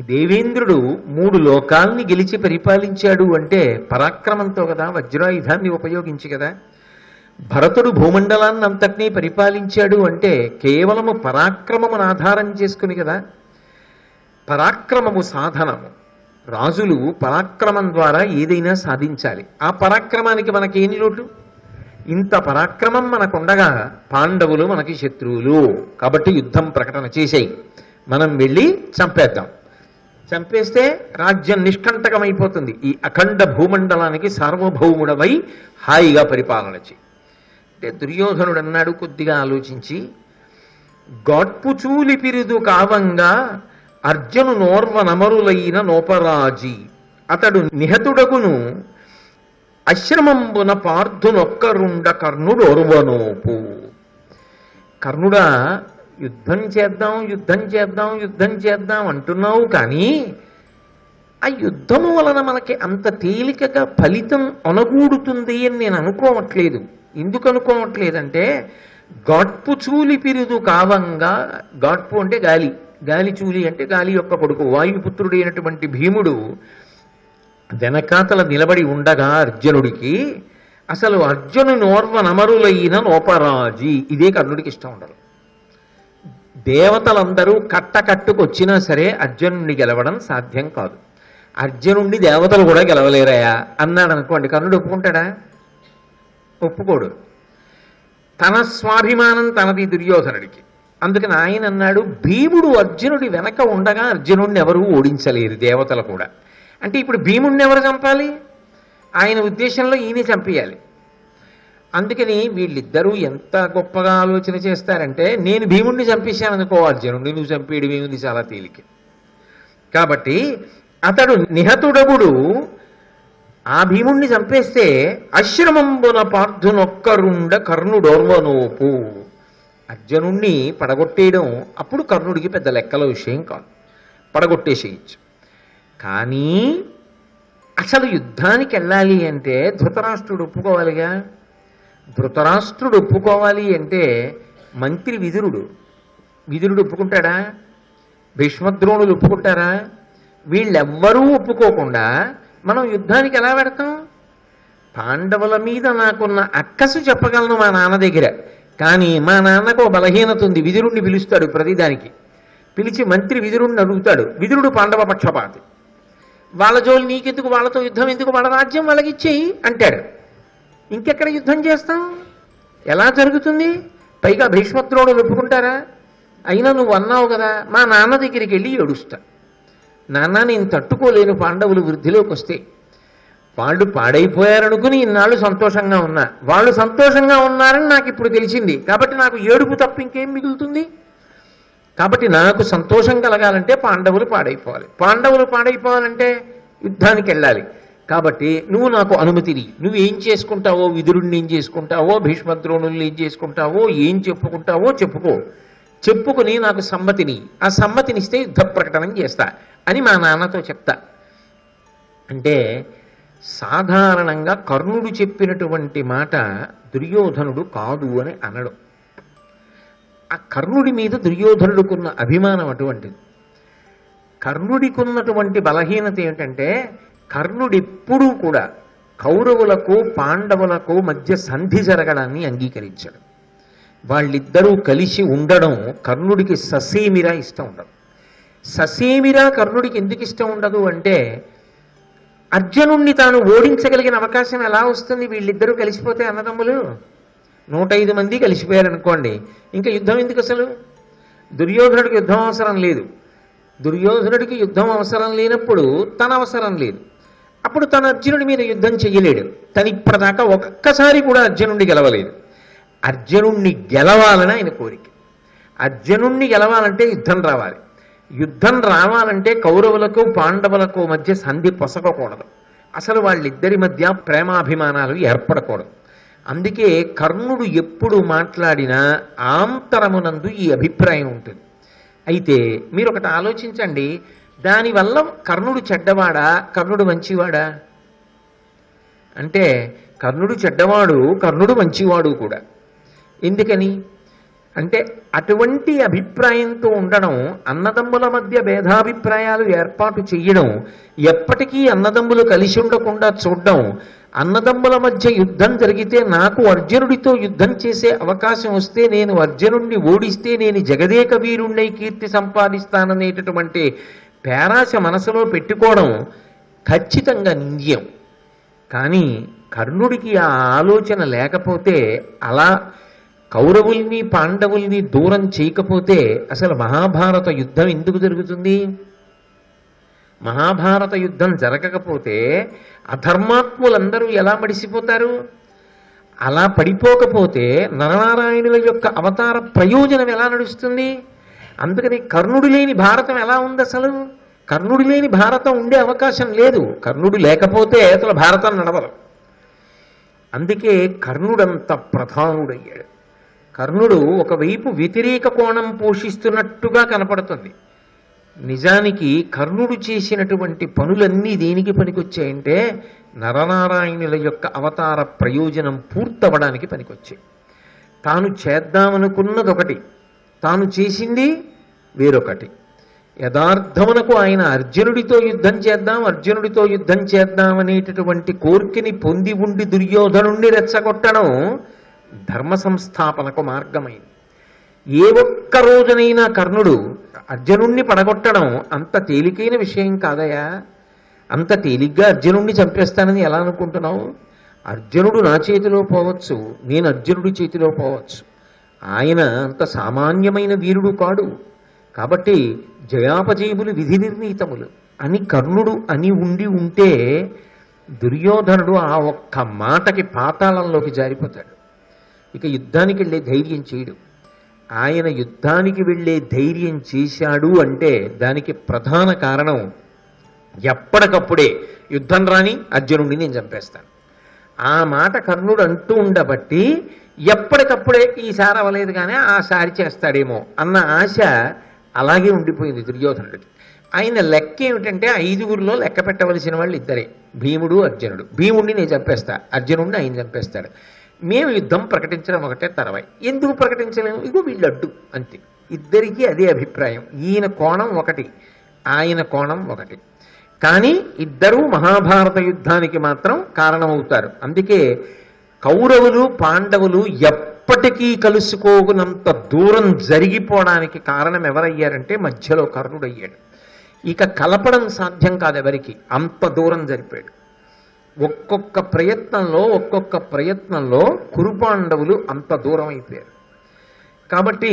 దేవేంద్రుడు మూడు లోకాల్ని గెలిచి పరిపాలించాడు అంటే పరాక్రమంతో కదా వజ్రాయుధాన్ని ఉపయోగించి కదా భరతుడు భూమండలాన్ని అంతటినీ పరిపాలించాడు అంటే కేవలము పరాక్రమమును ఆధారం చేసుకుని కదా పరాక్రమము సాధనము రాజులు పరాక్రమం ద్వారా ఏదైనా సాధించాలి ఆ పరాక్రమానికి మనకేని లోటు ఇంత పరాక్రమం మనకుండగా పాండవులు మనకి శత్రువులు కాబట్టి యుద్ధం ప్రకటన చేసేయి మనం వెళ్ళి చంపేద్దాం చంపేస్తే రాజ్యం నిష్కంటకమైపోతుంది ఈ అఖండ భూమండలానికి సార్వభౌముడవై హాయిగా పరిపాలన చేయి అంటే దుర్యోధనుడు అన్నాడు కొద్దిగా ఆలోచించి గాడ్పుచూలి పిరుదు కావంగా అర్జును నోర్వ నమరులైన నోపరాజి అతడు నిహతుడగును అశ్రమంబున పార్థునొక్కరుండ కర్ణుడు ఒరువనోపు కర్ణుడా యుద్ధం చేద్దాం యుద్ధం చేద్దాం యుద్ధం చేద్దాం అంటున్నావు కానీ ఆ యుద్ధము వలన మనకి అంత తేలికగా ఫలితం అనగూడుతుంది అని నేను అనుకోవట్లేదు ఎందుకు అనుకోవట్లేదంటే గాడ్పు చూలి పిరుదు కావంగా గాడ్పు అంటే గాలి గాలి చూలి అంటే గాలి యొక్క కొడుకు వాయుపుత్రుడైనటువంటి భీముడు వెనకాతల నిలబడి ఉండగా అర్జునుడికి అసలు అర్జును నోర్వ నమరులైన నోపరాజి ఇదే కర్ణుడికి ఇష్టం ఉండదు దేవతలందరూ కట్ట కట్టుకొచ్చినా సరే అర్జునుడిని గెలవడం సాధ్యం కాదు అర్జునుడిని దేవతలు కూడా గెలవలేరాయా అన్నాడు అనుకోండి కర్ణుడు ఒప్పుకుంటాడా ఒప్పుకోడు తన స్వాభిమానం తనది దుర్యోధనుడికి అందుకని ఆయన అన్నాడు భీముడు అర్జునుడి వెనక ఉండగా అర్జునుడిని ఎవరూ ఓడించలేరు దేవతలు కూడా అంటే ఇప్పుడు భీముడిని ఎవరు చంపాలి ఆయన ఉద్దేశంలో ఈయన చంపేయాలి అందుకని వీళ్ళిద్దరూ ఎంత గొప్పగా ఆలోచన చేస్తారంటే నేను భీముడిని చంపేశాను అనుకో అర్జునుడిని నువ్వు చంపేయడం ఏముంది చాలా తేలిక కాబట్టి అతడు నిహతుడగుడు ఆ భీముణ్ణి చంపేస్తే అశ్రమంబున పార్థునొక్కరుండ కర్ణుడోర్వనోపు అర్జునుణ్ణి పడగొట్టేయడం అప్పుడు కర్ణుడికి పెద్ద లెక్కల విషయం కాదు పడగొట్టేసేయచ్చు కానీ అసలు యుద్ధానికి వెళ్ళాలి అంటే ధృతరాష్ట్రుడు ఒప్పుకోవాలిగా ధృతరాష్ట్రుడు ఒప్పుకోవాలి అంటే మంత్రి విదురుడు విదురుడు ఒప్పుకుంటాడా భీష్మద్రోణులు ఒప్పుకుంటారా వీళ్ళెవ్వరూ ఒప్పుకోకుండా మనం యుద్ధానికి ఎలా పెడతాం పాండవుల మీద నాకున్న అక్కసు చెప్పగలను మా నాన్న దగ్గర కానీ మా నాన్నకు ఓ బలహీనత ఉంది విదురుణ్ణి పిలుస్తాడు ప్రతిదానికి పిలిచి మంత్రి విదురుణ్ణి అడుగుతాడు విదురుడు పాండవ పక్షపాతి వాళ్ళ జోలు నీకెందుకు వాళ్ళతో యుద్ధం ఎందుకు వాళ్ళ రాజ్యం వాళ్ళకి ఇచ్చేయి అంటాడు ఇంకెక్కడ యుద్ధం చేస్తాం ఎలా జరుగుతుంది పైగా భీష్మద్రోణులు ఒప్పుకుంటారా అయినా నువ్వు అన్నావు కదా మా నాన్న దగ్గరికి వెళ్ళి ఏడుస్తా నాన్న నేను తట్టుకోలేను పాండవులు వృద్ధిలోకి వస్తే వాళ్ళు పాడైపోయారనుకుని ఇన్నాళ్ళు సంతోషంగా ఉన్నా వాళ్ళు సంతోషంగా ఉన్నారని నాకు ఇప్పుడు తెలిసింది కాబట్టి నాకు ఏడుపు తప్ప ఇంకేం మిగులుతుంది కాబట్టి నాకు సంతోషం కలగాలంటే పాండవులు పాడైపోవాలి పాండవులు పాడైపోవాలంటే యుద్ధానికి వెళ్ళాలి కాబట్టి నువ్వు నాకు అనుమతిని నువ్వు ఏం చేసుకుంటావో విదురుణ్ణి ఏం చేసుకుంటావో భీష్మద్రోణుల్ని ఏం చేసుకుంటావో ఏం చెప్పుకుంటావో చెప్పుకో చెప్పుకుని నాకు సమ్మతిని ఆ సమ్మతినిస్తే యుద్ధ ప్రకటన చేస్తా అని మా నాన్నతో చెప్తా అంటే సాధారణంగా కర్ణుడు చెప్పినటువంటి మాట దుర్యోధనుడు కాదు అని అనడం ఆ కర్ణుడి మీద దుర్యోధనుడికున్న అభిమానం అటువంటిది కర్ణుడికున్నటువంటి బలహీనత ఏంటంటే కర్ణుడిప్పుడూ కూడా కౌరవులకు పాండవులకు మధ్య సంధి జరగడాన్ని అంగీకరించడం వాళ్ళిద్దరూ కలిసి ఉండడం కర్ణుడికి ససేమిరా ఇష్టం ఉండదు ససేమిరా కర్ణుడికి ఎందుకు ఇష్టం ఉండదు అంటే అర్జునుణ్ణి తాను ఓడించగలిగిన అవకాశం ఎలా వస్తుంది వీళ్ళిద్దరూ కలిసిపోతే అన్నదమ్ములు నూట ఐదు మంది కలిసిపోయారు అనుకోండి ఇంకా యుద్ధం ఎందుకు అసలు దుర్యోధనుడికి యుద్ధం అవసరం లేదు దుర్యోధనుడికి యుద్ధం అవసరం లేనప్పుడు తన అవసరం లేదు అప్పుడు తన అర్జునుడి మీద యుద్ధం చెయ్యలేడు తను ఇప్పటిదాకా ఒక్కసారి కూడా అర్జునుడిని గెలవలేదు అర్జునుణ్ణి గెలవాలని ఆయన కోరిక అర్జునుణ్ణి గెలవాలంటే యుద్ధం రావాలి యుద్ధం రావాలంటే కౌరవులకు పాండవులకు మధ్య సంధి పొసగకూడదు అసలు వాళ్ళిద్దరి మధ్య ప్రేమాభిమానాలు ఏర్పడకూడదు అందుకే కర్ణుడు ఎప్పుడు మాట్లాడినా ఆంతరమునందు ఈ అభిప్రాయం ఉంటుంది అయితే మీరు ఒకటి ఆలోచించండి దానివల్ల కర్ణుడు చెడ్డవాడా కర్ణుడు మంచివాడా అంటే కర్ణుడు చెడ్డవాడు కర్ణుడు మంచివాడు కూడా ఎందుకని అంటే అటువంటి అభిప్రాయంతో ఉండడం అన్నదమ్ముల మధ్య భేదాభిప్రాయాలు ఏర్పాటు చేయడం ఎప్పటికీ అన్నదమ్ములు కలిసి ఉండకుండా చూడడం అన్నదమ్ముల మధ్య యుద్ధం జరిగితే నాకు అర్జునుడితో యుద్ధం చేసే అవకాశం వస్తే నేను అర్జునుడిని ఓడిస్తే నేను జగదేక వీరుణ్ణై కీర్తి సంపాదిస్తాననేటటువంటి పేరాశ మనసులో పెట్టుకోవడం ఖచ్చితంగా నింద్యం కానీ కర్ణుడికి ఆ ఆలోచన లేకపోతే అలా కౌరవుల్ని పాండవుల్ని దూరం చేయకపోతే అసలు మహాభారత యుద్ధం ఎందుకు జరుగుతుంది మహాభారత యుద్ధం జరగకపోతే అధర్మాత్ములందరూ ఎలా మడిసిపోతారు అలా పడిపోకపోతే నరనారాయణుల యొక్క అవతార ప్రయోజనం ఎలా నడుస్తుంది అందుకని కర్ణుడు లేని భారతం ఎలా ఉంది అసలు కర్ణుడు లేని భారతం ఉండే అవకాశం లేదు కర్ణుడు లేకపోతే అసలు భారతం నడవదు అందుకే కర్ణుడంత ప్రధానుడయ్యాడు కర్ణుడు ఒకవైపు వ్యతిరేక కోణం పోషిస్తున్నట్టుగా కనపడుతుంది నిజానికి కర్ణుడు చేసినటువంటి పనులన్నీ దేనికి పనికొచ్చాయంటే నరనారాయణుల యొక్క అవతార ప్రయోజనం పూర్తవడానికి పనికొచ్చాయి తాను చేద్దామనుకున్నది ఒకటి తాను చేసింది వేరొకటి యథార్థమునకు ఆయన అర్జునుడితో యుద్ధం చేద్దాం అర్జునుడితో యుద్ధం చేద్దాం అనేటటువంటి కోర్కెని పొంది ఉండి దుర్యోధనుణ్ణి రెచ్చగొట్టడం ధర్మ సంస్థాపనకు మార్గమైంది ఏ ఒక్క రోజునైనా కర్ణుడు అర్జునుణ్ణి పడగొట్టడం అంత తేలికైన విషయం కాదయా అంత తేలిగ్గా అర్జునుణ్ణి చంపేస్తానని ఎలా అనుకుంటున్నావు అర్జునుడు నా చేతిలో పోవచ్చు నేను అర్జునుడి చేతిలో పోవచ్చు ఆయన అంత సామాన్యమైన వీరుడు కాడు కాబట్టి జయాపజయములు విధి నిర్ణీతములు అని కర్ణుడు అని ఉండి ఉంటే దుర్యోధనుడు ఆ ఒక్క మాటకి పాతాళంలోకి జారిపోతాడు ఇక యుద్ధానికి వెళ్ళే ధైర్యం చేయడు ఆయన యుద్ధానికి వెళ్ళే ధైర్యం చేశాడు అంటే దానికి ప్రధాన కారణం ఎప్పటికప్పుడే యుద్ధం రాని అర్జునుడిని నేను చంపేస్తాను ఆ మాట కర్ణుడు అంటూ ఉండబట్టి ఎప్పటికప్పుడే ఈసారి అవ్వలేదు కానీ ఆ సారి చేస్తాడేమో అన్న ఆశ అలాగే ఉండిపోయింది దుర్యోధనుడికి ఆయన లెక్క ఏమిటంటే ఐదుగురిలో లెక్క పెట్టవలసిన వాళ్ళు ఇద్దరే భీముడు అర్జునుడు భీముడిని నేను చంపేస్తా అర్జునుడిని ఆయన చంపేస్తాడు మేము యుద్ధం ప్రకటించడం ఒకటే తర్వాయి ఎందుకు ప్రకటించలేము ఇగో వీళ్ళు అడ్డు అంతే ఇద్దరికీ అదే అభిప్రాయం ఈయన కోణం ఒకటి ఆయన కోణం ఒకటి కానీ ఇద్దరూ మహాభారత యుద్ధానికి మాత్రం కారణమవుతారు అందుకే కౌరవులు పాండవులు ఎప్పటికీ కలుసుకోకున్నంత దూరం జరిగిపోవడానికి కారణం ఎవరయ్యారంటే మధ్యలో కర్ణుడయ్యాడు ఇక కలపడం సాధ్యం కాదు ఎవరికి అంత దూరం జరిపాడు ఒక్కొక్క ప్రయత్నంలో ఒక్కొక్క ప్రయత్నంలో కురుపాండవులు అంత దూరం అయిపోయారు కాబట్టి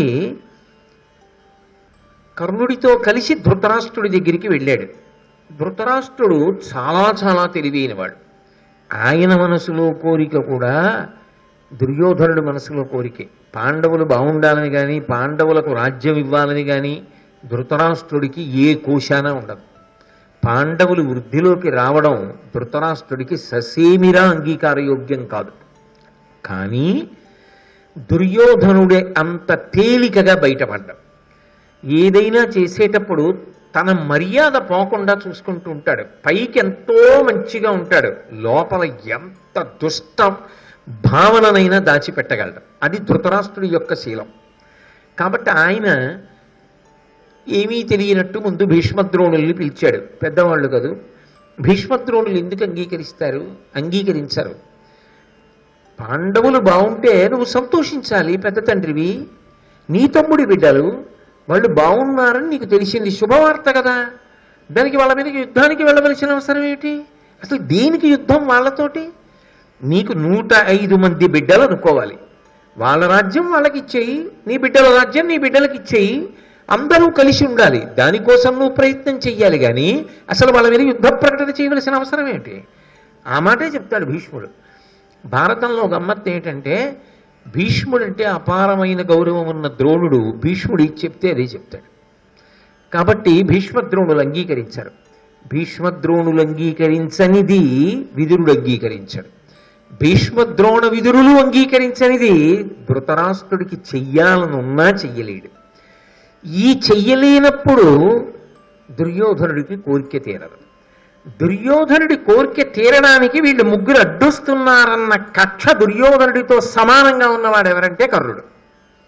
కర్ణుడితో కలిసి ధృతరాష్ట్రుడి దగ్గరికి వెళ్ళాడు ధృతరాష్ట్రుడు చాలా చాలా తెలివైనవాడు ఆయన మనసులో కోరిక కూడా దుర్యోధనుడి మనసులో కోరికే పాండవులు బాగుండాలని కానీ పాండవులకు రాజ్యం ఇవ్వాలని కానీ ధృతరాష్ట్రుడికి ఏ కోశాన ఉండదు పాండవులు వృద్ధిలోకి రావడం ధృతరాష్ట్రుడికి ససేమిరా అంగీకారయోగ్యం కాదు కానీ దుర్యోధనుడే అంత తేలికగా బయటపడ్డం ఏదైనా చేసేటప్పుడు తన మర్యాద పోకుండా చూసుకుంటూ ఉంటాడు పైకి ఎంతో మంచిగా ఉంటాడు లోపల ఎంత దుష్ట భావననైనా దాచిపెట్టగలడు అది ధృతరాష్ట్రుడి యొక్క శీలం కాబట్టి ఆయన ఏమీ తెలియనట్టు ముందు భీష్మద్రోణుల్ని పిలిచాడు పెద్దవాళ్ళు కదూ భీష్మద్రోణులు ఎందుకు అంగీకరిస్తారు అంగీకరించరు పాండవులు బాగుంటే నువ్వు సంతోషించాలి పెద్ద తండ్రివి నీ తమ్ముడి బిడ్డలు వాళ్ళు బాగున్నారని నీకు తెలిసింది శుభవార్త కదా దానికి వాళ్ళ మీదకి యుద్ధానికి వెళ్ళవలసిన అవసరం ఏమిటి అసలు దేనికి యుద్ధం వాళ్ళతోటి నీకు నూట ఐదు మంది బిడ్డలు అనుకోవాలి వాళ్ళ రాజ్యం వాళ్ళకి ఇచ్చేయి నీ బిడ్డల రాజ్యం నీ బిడ్డలకి ఇచ్చేయి అందరూ కలిసి ఉండాలి దానికోసం నువ్వు ప్రయత్నం చెయ్యాలి కానీ అసలు వాళ్ళ మీద యుద్ధ ప్రకటన చేయవలసిన అవసరం ఏంటి ఆ మాటే చెప్తాడు భీష్ముడు భారతంలో గమ్మత్తు ఏంటంటే భీష్ముడు అంటే అపారమైన గౌరవం ఉన్న ద్రోణుడు భీష్ముడు ఇది చెప్తే అదే చెప్తాడు కాబట్టి భీష్మద్రోణులు అంగీకరించారు భీష్మద్రోణులు అంగీకరించనిది విదురుడు అంగీకరించాడు భీష్మద్రోణ విదురులు అంగీకరించనిది ధృతరాష్ట్రుడికి చెయ్యాలనున్నా చెయ్యలేడు ఈ చెయ్యలేనప్పుడు దుర్యోధనుడికి కోరిక తీరదు దుర్యోధనుడి కోరిక తీరడానికి వీళ్ళు ముగ్గురు అడ్డొస్తున్నారన్న కక్ష దుర్యోధనుడితో సమానంగా ఉన్నవాడు ఎవరంటే కర్ణుడు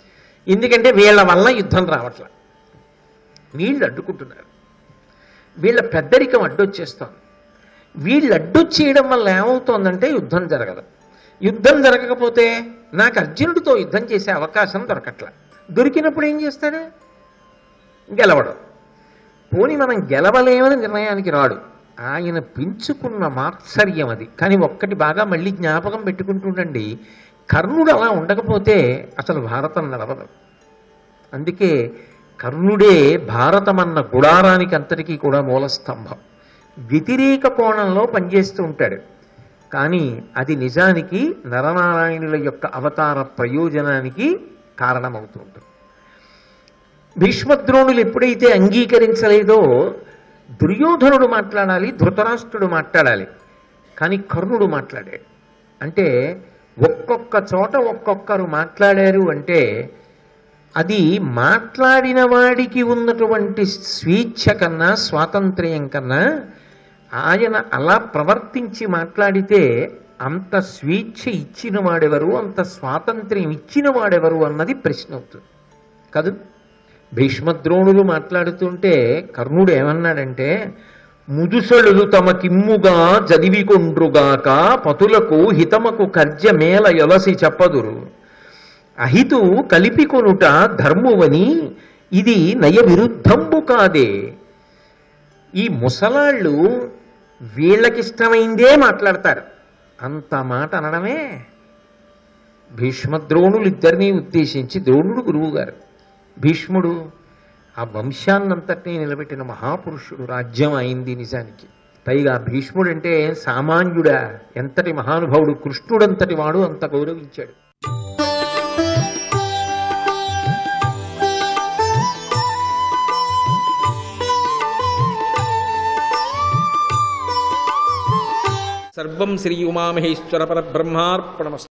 ఎందుకంటే వీళ్ళ వల్ల యుద్ధం రావట్ల వీళ్ళు అడ్డుకుంటున్నారు వీళ్ళ పెద్దరికం అడ్డొచ్చేస్తోంది వీళ్ళు అడ్డొచ్చేయడం వల్ల ఏమవుతోందంటే యుద్ధం జరగదు యుద్ధం జరగకపోతే నాకు అర్జునుడితో యుద్ధం చేసే అవకాశం దొరకట్ల దొరికినప్పుడు ఏం చేస్తాడు గెలవడం పోని మనం గెలవలేమని నిర్ణయానికి రాడు ఆయన పెంచుకున్న మాత్సర్యం అది కానీ ఒక్కటి బాగా మళ్ళీ జ్ఞాపకం పెట్టుకుంటుండండి కర్ణుడు అలా ఉండకపోతే అసలు భారతం నడవదు అందుకే కర్ణుడే భారతమన్న గుడారానికి అంతటికీ కూడా మూలస్తంభం వ్యతిరేక కోణంలో పనిచేస్తూ ఉంటాడు కానీ అది నిజానికి నరనారాయణుల యొక్క అవతార ప్రయోజనానికి కారణమవుతూ ఉంటుంది భీష్మద్రోణులు ఎప్పుడైతే అంగీకరించలేదో దుర్యోధనుడు మాట్లాడాలి ధృతరాష్ట్రుడు మాట్లాడాలి కానీ కర్ణుడు మాట్లాడాడు అంటే ఒక్కొక్క చోట ఒక్కొక్కరు మాట్లాడారు అంటే అది మాట్లాడిన వాడికి ఉన్నటువంటి స్వేచ్ఛ కన్నా స్వాతంత్ర్యం కన్నా ఆయన అలా ప్రవర్తించి మాట్లాడితే అంత స్వేచ్ఛ ఇచ్చిన వాడెవరు అంత స్వాతంత్ర్యం ఇచ్చిన వాడెవరు అన్నది ప్రశ్న అవుతుంది కాదు భీష్మద్రోణులు మాట్లాడుతుంటే కర్ణుడు ఏమన్నాడంటే ముదుసలులు తమకిమ్ముగా జదివికొండ్రుగాక పతులకు హితమకు కర్జమేల యొలసి చెప్పదురు అహితు కలిపికొనుట ధర్మువని ఇది నయ విరుద్ధంబు కాదే ఈ ముసలాళ్ళు వీళ్ళకిష్టమైందే మాట్లాడతారు అంత మాట అనడమే భీష్మద్రోణులు ఇద్దరినీ ఉద్దేశించి ద్రోణుడు గురువు గారు భీష్ముడు ఆ వంశాన్నంతటినీ నిలబెట్టిన మహాపురుషుడు రాజ్యం అయింది నిజానికి పైగా భీష్ముడు అంటే సామాన్యుడా ఎంతటి మహానుభావుడు కృష్ణుడంతటి వాడు అంత గౌరవించాడు సర్వం శ్రీ ఉమామహేశ్వర పరబ్రహ్మార్పణమస్తు